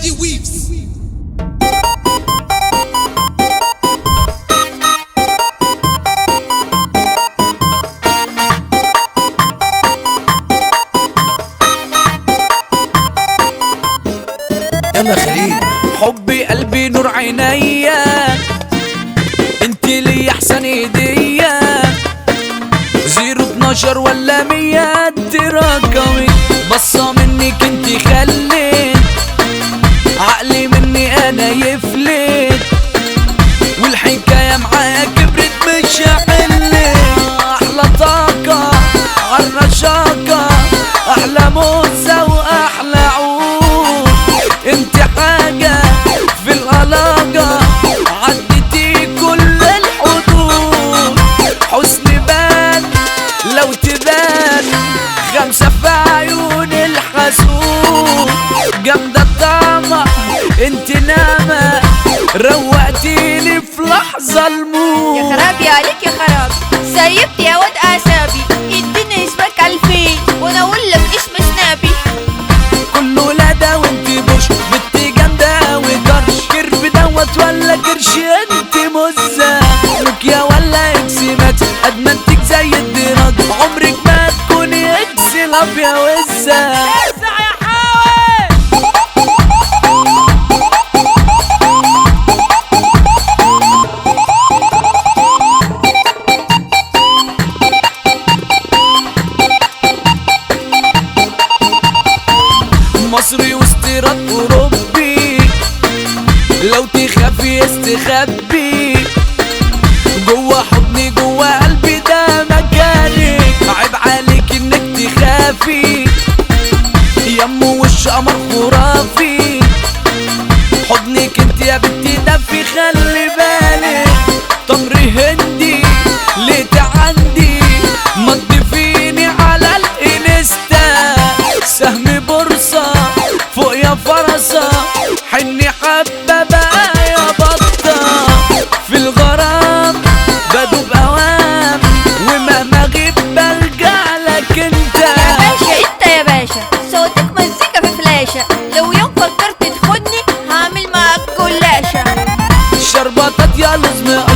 دي ويفز يلا خليل حبي قلبي نور عينيا انت لي احسن هدية زيرو اتناشر ولا مية دي رقمي بصة منك انت خليت عقلي مني انا يفلت والحكاية معايا كبرت مش هحلت احلى طاقة عالرشاقة احلى موزة واحلى عود انت حاجة في العلاقة عدتي كل الحدود حسن بان لو تبان خمسة في عيون الحسود جامدة الطعمة انت نامة روقتيني في لحظة يا الموت خرابي عليك يا خراب سيبت يا واد اعصابي اديني اسمك الفين وانا اقول لك اسم سنابي كله لا ده وانت بوش بنت جامدة وكرش كرب دوت ولا كرش انت مزة نوكيا ولا اكس ماكس ادمنتك زي الدراج عمرك ما تكوني اكس لاب يا وزة ارزع يا حاوي مصري واستيراد اوروبي لو تخافي استخبي جوه حضني جوه قلبي ده مكانك عيب عليك انك تخافي يمو وش قمر خرافي حضنك انت يا بنتي ده في خلي بالك تمر هندي ليت عندي ما تضيفيني على الانستا سهم بورصة فوق يا فرصة حني حبة بقى يا بطة في الغرام بدوب اوام ومهما اغيب برجع لك انت يا باشا انت يا باشا صوتك مزيكا في فلاشة لو يوم فكرت تخدني هعمل معاك كلاشة شربطات يا لزم